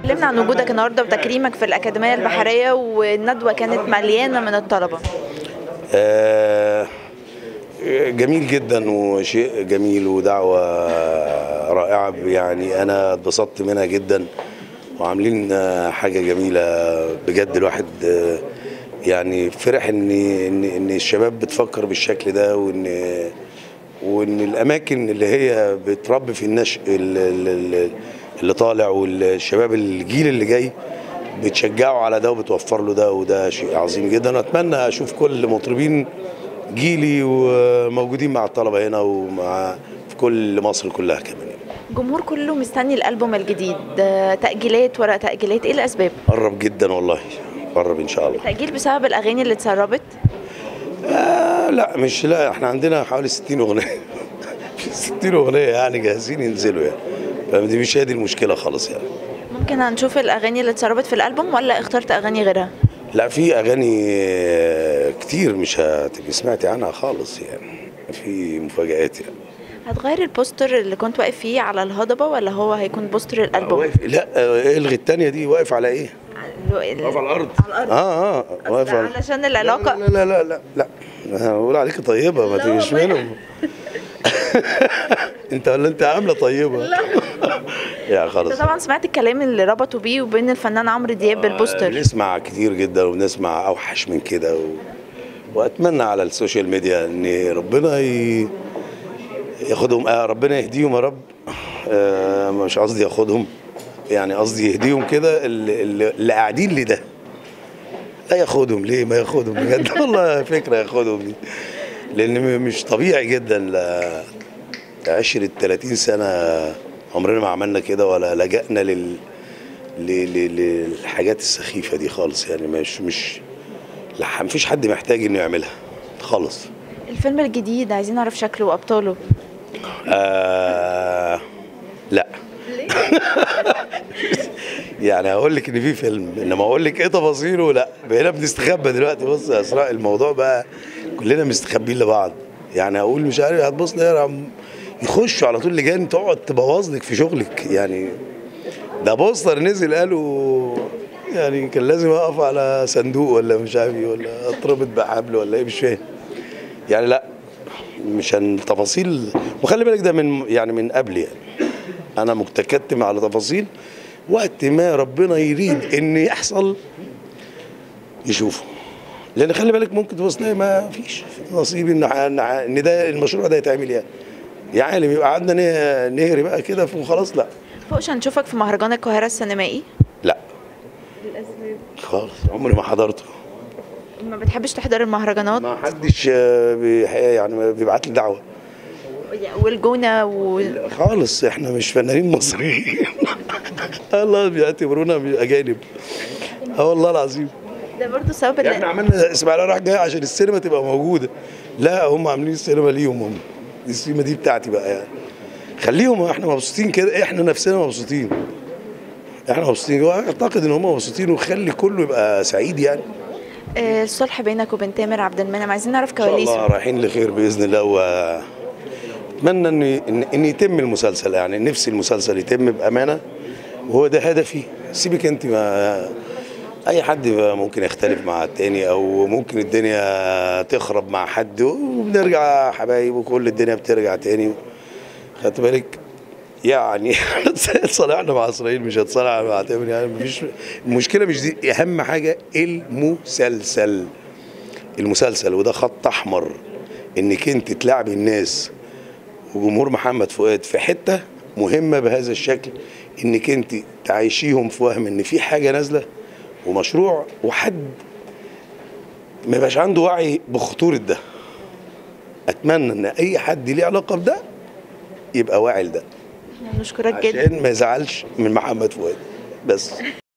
كلمنا عن وجودك النهارده وتكريمك في الأكاديمية البحرية والندوة كانت مليانة من الطلبة آه، جميل جدا وشيء جميل ودعوة رائعة يعني أنا اتبسطت منها جدا وعاملين آه، حاجة جميلة بجد الواحد آه، يعني فرح إن إن إن الشباب بتفكر بالشكل ده وإن وإن الأماكن اللي هي بتربي في النشء ال- ال- ال- اللي طالع والشباب الجيل اللي جاي بتشجعه على ده وبتوفر له ده وده شيء عظيم جدا واتمنى اشوف كل مطربين جيلي وموجودين مع الطلبه هنا ومع في كل مصر كلها كمان الجمهور كله مستني الألبوم الجديد آه، تأجيلات ورا تأجيلات إيه الأسباب؟ قرب جدا والله قرب ان شاء الله تأجيل بسبب الأغاني اللي اتسربت آه لا مش لا احنا عندنا حوالي 60 اغنيه 60 اغنيه يعني جاهزين ينزلوا يعني فدي مش هي دي المشكله خالص يعني ممكن هنشوف الأغاني اللي اتسربت في الألبوم ولا اخترت أغاني غيرها؟ لا في اغاني آه، كتير مش هتبقي سمعتي عنها خالص يعني في مفاجآت يعني هتغير البوستر اللي كنت واقف فيه على الهضبة ولا هو هيكون بوستر الألبوم؟ واقف لا آه، الغي الثانيه دي واقف على ايه؟ ال- واقف على الارض على الأرض اه اه واقف على علشان العلاقة لا لا لا لا لا لا بقول عليك طيبه ما لا تبقيش والله. منهم انت ولا انت عامله طيبه لا يا انت خلاص طبعا سمعت الكلام اللي ربطوا بيه وبين الفنان عمرو دياب بالبوستر بنسمع كتير جدا وبنسمع اوحش من كده و... واتمنى على السوشيال ميديا ان ربنا ي... ياخدهم آه ربنا يهديهم يا رب آه مش قصدي ياخدهم يعني قصدي يهديهم كده اللي, اللي اللي قاعدين لده لا ياخدهم ليه ما ياخدهم بجد والله فكره ياخدهم دي لان م- مش طبيعي جدا ل 10 30 سنه عمرنا ما عملنا كده ولا لجأنا لل ل- ل- للحاجات السخيفه دي خالص يعني مش مش لا مفيش حد محتاج انه يعملها خالص الفيلم الجديد عايزين نعرف شكله وأبطاله آه لا يعني هقول لك ان في فيلم انما اقول لك ايه تفاصيله لا بقينا بنستخبى دلوقتي بص يا اسراء الموضوع بقى كلنا مستخبيين لبعض يعني اقول مش عارف هتبص لا عم يخشوا على طول لجان تقعد تبوظ لك في شغلك يعني ده بوستر نزل قالوا يعني كان لازم اقف على صندوق ولا مش عارف ايه ولا اتربط بحبل ولا ايه مش فاهم يعني لا مش هن- تفاصيل وخلي بالك ده من يعني من قبل يعني انا متكتم على تفاصيل وقت ما ربنا يريد ان يحصل يشوفه لان خلي بالك ممكن تبص تلاقي ما فيش نصيب ان ان إن ده المشروع ده يتعمل يعني يا عالم يبقى قعدنا نه- نهري بقى كده وخلاص لا فوقش هنشوفك في مهرجان القاهرة السينمائي لا خالص عمري ما حضرته ما بتحبش تحضر المهرجانات ما حدش آه، بيح- يعني بيبعت لي دعوه والجونة و... خالص احنا مش فنانين مصريين الله بيعتبرونا اجانب اه والله العظيم ده برضه سبب احنا اللي... عملنا اسماعيليه راح جاي عشان السينما تبقى موجوده لا هم عاملين السينما ليهم هم دي السينما دي بتاعتي بقى يعني خليهم احنا مبسوطين كده احنا نفسنا مبسوطين احنا مبسوطين واعتقد ان هم مبسوطين وخلي كله يبقى سعيد يعني آه، الصلح بينك وبين تامر عبد المنعم عايزين نعرف ان شاء الله كواليسه رايحين لخير باذن الله و اتمنى ان ان إن يتم المسلسل يعني نفسي المسلسل يتم بامانه وهو ده هدفي سيبك انت ما اي حد ممكن يختلف مع التاني او ممكن الدنيا تخرب مع حد وبنرجع حبايب وكل الدنيا بترجع تاني خدت بالك يعني اتصالحنا مع اسرائيل مش هتصالح مع تامر يعني مفيش المشكله مش دي اهم حاجه المسلسل المسلسل وده خط احمر انك انت تلعبي الناس وجمهور محمد فؤاد في حته مهمه بهذا الشكل انك انت تعيشيهم في وهم ان في حاجه نازله ومشروع وحد ما يبقاش عنده وعي بخطوره ده اتمنى ان اي حد ليه علاقه بده يبقى واعي لده نشكرك جدا عشان ما يزعلش من محمد فؤاد بس